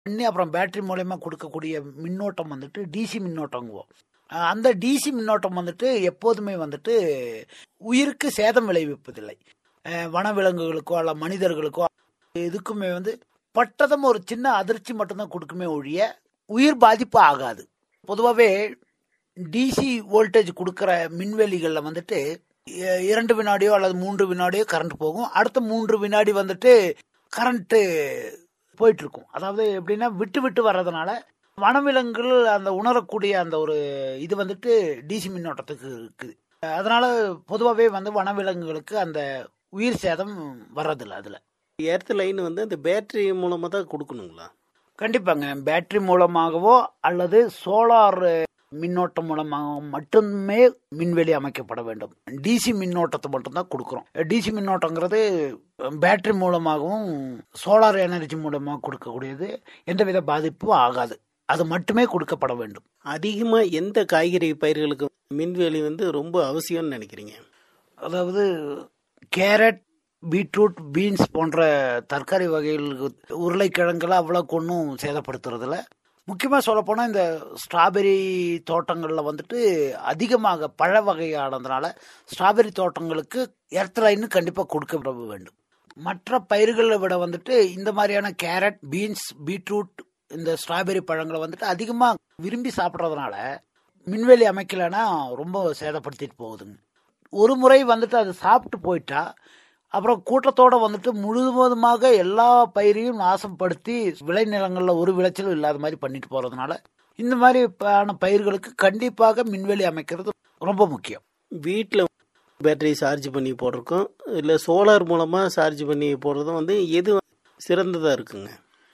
பண்ணி அப்புறம் பேட்டரி மூலயமா கொடுக்கக்கூடிய மின்னோட்டம் வந்துட்டு டிசி மின்னோட்டங்குவோம் அஹ் அந்த டிசி மின்னோட்டம் வந்துட்டு எப்போதுமே வந்துட்டு உயிருக்கு சேதம் விளைவிப்பதில்லை அஹ் வனவிலங்குகளுக்கோ அல்ல மனிதர்களுக்கோ இதுக்குமே வந்து பட்டதம் ஒரு சின்ன அதிர்ச்சி மட்டும்தான் கொடுக்குமே ஒழிய உயிர் பாதிப்பு ஆகாது பொதுவாகவே டிசி வோல்டேஜ் கொடுக்குற மின்வெளிகளில் வந்துட்டு இ- இரண்டு வினாடியோ அல்லது மூன்று வினாடியோ கரண்ட் போகும் அடுத்த மூன்று வினாடி வந்துட்டு கரண்ட்டு போயிட்டு இருக்கும் அதாவது எப்படின்னா விட்டு விட்டு வர்றதுனால வனவிலங்குகள் அந்த உணரக்கூடிய அந்த ஒரு இது வந்துட்டு டிசி மின்னோட்டத்துக்கு இருக்குது அதனால பொதுவாகவே வந்து வனவிலங்குகளுக்கு அந்த உயிர் சேதம் வர்றதில்ல அதில் எர்த் லைன் வந்து அந்த பேட்டரி மூலமாக தான் கொடுக்கணுங்களா கண்டிப்பாங்க பேட்டரி மூலமாகவோ அல்லது சோலார் மின்னோட்டம் மூலமாக மட்டுமே மின்வெளி அமைக்கப்பட வேண்டும் டிசி மின்னோட்டத்தை மட்டும்தான் கொடுக்குறோம் டிசி மின்னோட்டங்கிறது பேட்டரி மூலமாகவும் சோலார் எனர்ஜி மூலமாக கொடுக்கக்கூடியது எந்தவித பாதிப்பும் ஆகாது அது மட்டுமே கொடுக்கப்பட வேண்டும் அதிகமாக எந்த காய்கறி பயிர்களுக்கு மின்வேலி வந்து ரொம்ப அவசியம்னு நினைக்கிறீங்க அதாவது கேரட் பீட்ரூட் பீன்ஸ் போன்ற தற்காரி வகைகளுக்கு உருளைக்கிழங்குல அவ்வளோக்கு ஒன்றும் சேதப்படுத்துறதில்ல முக்கியமாக சொல்லப்போனால் இந்த ஸ்ட்ராபெரி தோட்டங்களில் வந்துட்டு அதிகமாக பழ வகையானதுனால ஸ்ட்ராபெரி தோட்டங்களுக்கு எர்த் லைன் கண்டிப்பாக கொடுக்க வேண்டும் மற்ற பயிர்களை விட வந்துட்டு இந்த மாதிரியான கேரட் பீன்ஸ் பீட்ரூட் இந்த ஸ்ட்ராபெரி பழங்களை வந்துட்டு அதிகமாக விரும்பி சாப்பிட்றதுனால மின்வெளி அமைக்கலைன்னா ரொம்ப சேதப்படுத்திட்டு போகுதுங்க ஒரு முறை வந்துட்டு அது சாப்பிட்டு போயிட்டா அப்புறம் கூட்டத்தோட வந்துட்டு முழுவதுமாக எல்லா பயிரையும் நாசப்படுத்தி விளைநிலங்களில் ஒரு விளைச்சலும் இல்லாத மாதிரி பண்ணிட்டு போறதுனால இந்த மாதிரி ஆன பயிர்களுக்கு கண்டிப்பாக மின்வெளி அமைக்கிறது ரொம்ப முக்கியம் வீட்டில் பேட்டரி சார்ஜ் பண்ணி போடுறதுக்கும் இல்லை சோலார் மூலமாக சார்ஜ் பண்ணி போடுறதும் வந்து எது சிறந்ததாக இருக்குங்க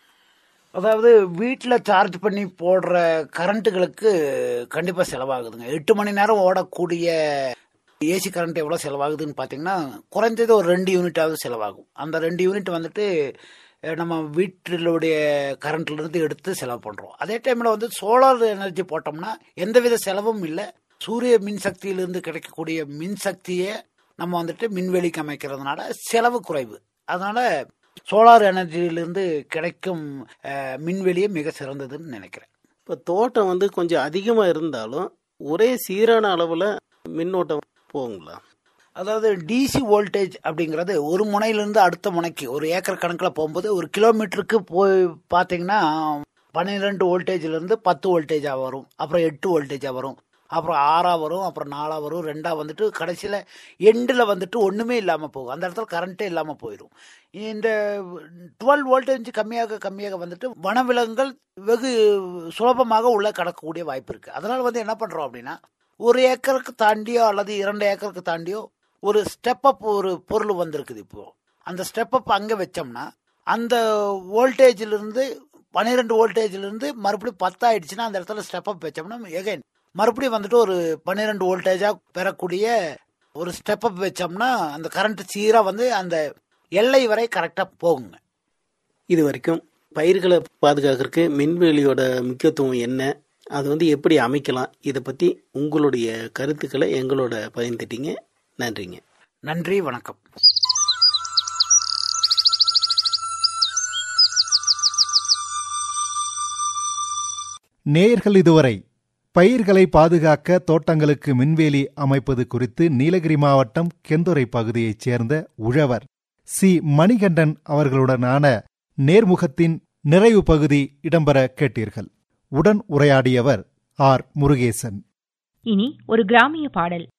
அதாவது வீட்டில் சார்ஜ் பண்ணி போடுற கரண்ட்டுகளுக்கு கண்டிப்பாக செலவாகுதுங்க எட்டு மணி நேரம் ஓடக்கூடிய ஏசி கரண்ட் எவ்வளோ செலவாகுதுன்னு பார்த்தீங்கன்னா குறைஞ்சது ஒரு ரெண்டு யூனிட்டாவது செலவாகும் அந்த ரெண்டு யூனிட் வந்துட்டு அஹ், நம்ம வீட்டிலுடைய கரண்ட்லேருந்து எடுத்து செலவு பண்ணுறோம் அதே டைமில் வந்து சோலார் எனர்ஜி போட்டோம்னா எந்தவித செலவும் இல்லை சூரிய மின்சக்தியிலிருந்து கிடைக்கக்கூடிய மின்சக்தியை நம்ம வந்துட்டு மின்வெளிக்கு அமைக்கிறதுனால செலவு குறைவு அதனால சோலார் எனர்ஜியிலிருந்து கிடைக்கும் அஹ், மின்வெளியே மிக சிறந்ததுன்னு நினைக்கிறேன் இப்போ தோட்டம் வந்து கொஞ்சம் அதிகமாக இருந்தாலும் ஒரே சீரான அளவில் மின்னோட்டம் போகுங்களா அதாவது டிசி வோல்டேஜ் அப்படிங்கிறது ஒரு முனையிலிருந்து அடுத்த முனைக்கு ஒரு ஏக்கர் கணக்கில் போகும்போது ஒரு கிலோமீட்டருக்கு போய் பார்த்தீங்கன்னா பன்னிரெண்டு வோல்டேஜ்லேருந்து பத்து வோல்டேஜாக வரும் அப்புறம் எட்டு வோல்டேஜாக வரும் அப்புறம் ஆறா வரும் அப்புறம் நாலா வரும் ரெண்டா வந்துட்டு கடைசியில் எண்டில் வந்துட்டு ஒன்றுமே இல்லாமல் போகும் அந்த இடத்துல கரண்ட்டே இல்லாமல் போயிடும் இந்த டுவெல் வோல்டேஜ் கம்மியாக கம்மியாக வந்துட்டு வனவிலங்குகள் வெகு சுலபமாக உள்ள கடக்கக்கூடிய வாய்ப்பு இருக்குது அதனால் வந்து என்ன பண்ணுறோம் அப்படின்னா ஒரு ஏக்கருக்கு தாண்டியோ அல்லது இரண்டு ஏக்கருக்கு தாண்டியோ ஒரு ஸ்டெப் அப் ஒரு பொருள் வந்திருக்குது இப்போ அந்த ஸ்டெப் அப் அங்கே வச்சோம்னா அந்த வோல்டேஜிலிருந்து பன்னிரெண்டு வோல்டேஜிலிருந்து மறுபடியும் பத்தாயிடுச்சுன்னா அந்த இடத்துல ஸ்டெப் அப் வச்சோம்னா எகைன் மறுபடியும் வந்துட்டு ஒரு பன்னிரெண்டு வோல்டேஜாக பெறக்கூடிய ஒரு ஸ்டெப் அப் வச்சோம்னா அந்த கரண்ட் சீராக வந்து அந்த எல்லை வரை கரெக்டாக போகுங்க இது வரைக்கும் பயிர்களை பாதுகாக்கிறதுக்கு மின்வெளியோட முக்கியத்துவம் என்ன அது வந்து எப்படி அமைக்கலாம் இதை பற்றி உங்களுடைய கருத்துக்களை எங்களோட பகிர்ந்துட்டீங்க நன்றிங்க நன்றி வணக்கம் நேயர்கள் இதுவரை பயிர்களை பாதுகாக்க தோட்டங்களுக்கு மின்வேலி அமைப்பது குறித்து நீலகிரி மாவட்டம் கெந்துரை பகுதியைச் சேர்ந்த உழவர் சி மணிகண்டன் அவர்களுடனான நேர்முகத்தின் நிறைவு பகுதி இடம்பெற கேட்டீர்கள் உடன் உரையாடியவர் ஆர் முருகேசன் இனி ஒரு கிராமிய பாடல்